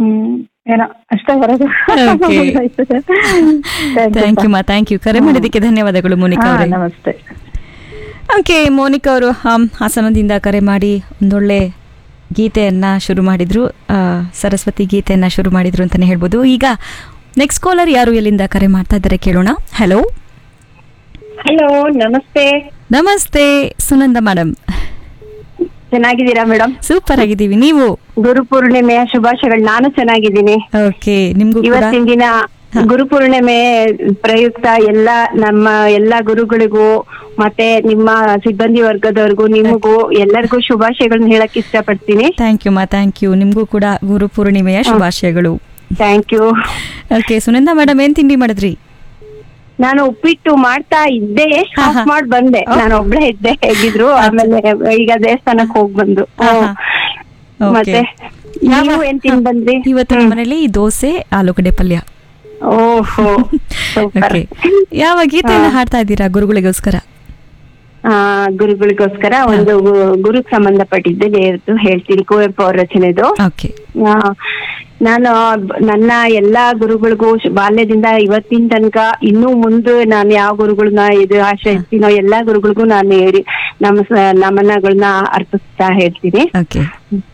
ಹ್ಮ್ ಏನೋ ಅಷ್ಟೇ ಬರೋದು Okay. ಥ್ಯಾಂಕ್ ಯು ಮಾ ಥ್ಯಾಂಕ್ ಯು ಕರೆ ಮಾಡಿದ್ದಕ್ಕೆ ಧನ್ಯವಾದಗಳು ಮೋನಿಕಾ ಹಾ, ಅವರೇ ನಮಸ್ತೆ ಓಕೆ ಮೋನಿಕಾ ಅವರು ಹಾಂ ಹಾಸನದಿಂದ ಕರೆ ಮಾಡಿ ಒಂದೊಳ್ಳೆ ಗೀತೆಯನ್ನ ಶುರು ಮಾಡಿದ್ರು ಆ, ಸರಸ್ವತಿ ಗೀತೆಯನ್ನ ಶುರು ಮಾಡಿದ್ರು ಅಂತಾನೆ ಹೇಳ್ಬೋದು ಈಗ ನೆಕ್ಸ್ಟ್ ಕಾಲರ್ ಯಾರು ಎಲ್ಲಿಂದ ಕರೆ ಮಾಡ್ತಾ ಇದ್ದಾರೆ ಕೇಳೋಣ ಹಲೋ ಹಲೋ ನಮಸ್ತೆ ನಮಸ್ತೆ ಸುನಂದ ಮೇಡಮ್ ಚೆನ್ನಾಗಿದ್ದೀರಾ ಮೇಡಮ್ ಸೂಪರ್ ಆಗಿದ್ದೀವಿ ನೀವು ಗುರುಪೂರ್ಣಿಮೆಯ ಶುಭಾಶಯಗಳು ನಾನು ಚೆನ್ನಾಗಿದ್ದೀನಿ ಓಕೆ ನಿಮ್ಗೂ ಕೂಡ ಇವತ್ತಿನ ದಿನ ಗುರುಪೂರ್ಣಿಮೆ ಪ್ರಯುಕ್ತ ಎಲ್ಲ ನಮ್ಮ ಎಲ್ಲಾ ಗುರುಗಳಿಗೂ ಮತ್ತೆ ನಿಮ್ಮ ಸಿಬ್ಬಂದಿ ವರ್ಗದವ್ರಿಗೂ ನಿಮಗೂ ಎಲ್ಲರಿಗೂ ಶುಭಾಶಯಗಳನ್ನ ಹೇಳಕ್ ಇಷ್ಟಪಡ್ತೀನಿ ಥ್ಯಾಂಕ್ ಯು ಮಾ ಥ್ಯಾಂಕ್ ಯು ನಿಮ್ಗೂ ಕೂಡ ಗುರು ಪೂರ್ಣಿಮೆಯ ಶುಭಾಶಯಗಳು thank you okay Sunanda madam ಏನ್ ತಿಂಡಿ ಮಾಡಿದ್ರಿ ನಾನು ಉಪ್ಪಿಟ್ಟು ಮಾಡ್ತಾ ಇದ್ದೆ ಹಾ, ಆಫ್ ಹಾ. ಮಾಡಿ ಬಂದೆ ಓ. ನಾನು ಒಬ್ಳೆ ಇದ್ದೆ ಹೇಗಿದ್ರು ಆಮೇಲೆ ಈಗ ದೇವಸ್ಥಾನಕ್ಕೆ ಹೋಗ್ ಬಂದು ಹಾ, ಹಾ. ಹ್ಮ್. Okay. ಮತ್ತೆ ನೀವು ಏನ್ ತಿಂದ್ ಬಂದ್ರಿ ಇವತ್ತು ನಮ್ಮ ಮನೇಲಿ ದೋಸೆ ಆಲೂಗಡ್ಡೆ ಪಲ್ಯ ಓಹೋ ಸೂಪರ್ ಓಕೆ ಯಾವ ಗೀತೆಯನ್ನ ಹಾಡ್ತಾ ಇದ್ದೀರಾ ಗುರುಗಳಿಗೋಸ್ಕರ ಆ ಗುರುಗಳಿಗೋಸ್ಕರ ಒಂದು ಗು- ಗುರುಗ್ ಸಂಬಂಧಪಟ್ಟಿದ್ದು ದೇವ್ರದ್ದು ಹೇಳ್ತೀನಿ ಕುವೆಂಪು ಅವ್ರ ರಚನೆದು ಓಕೆ ಆ, ನಾನು ಬ- ನನ್ನ ಎಲ್ಲಾ ಗುರುಗಳಿಗೂ ಶ್- ಬಾಲ್ಯದಿಂದ ಇವತ್ತಿನ ತನಕ ಇನ್ನೂ ಮುಂದೆ ನಾನು ಯಾವ ಗುರುಗಳನ್ನ ಇದು ಆಶ್ರಯಿಸ್ತೀನೋ ಎಲ್ಲಾ ಗುರುಗಳಿಗೂ ನಾನು ಹೇಳಿ ನಮ್ಮ ಸ- ನಮನಗಳನ್ನ ಅರ್ಪಿಸ್ತಾ ಹೇಳ್ತೀನಿ ಓಕೆ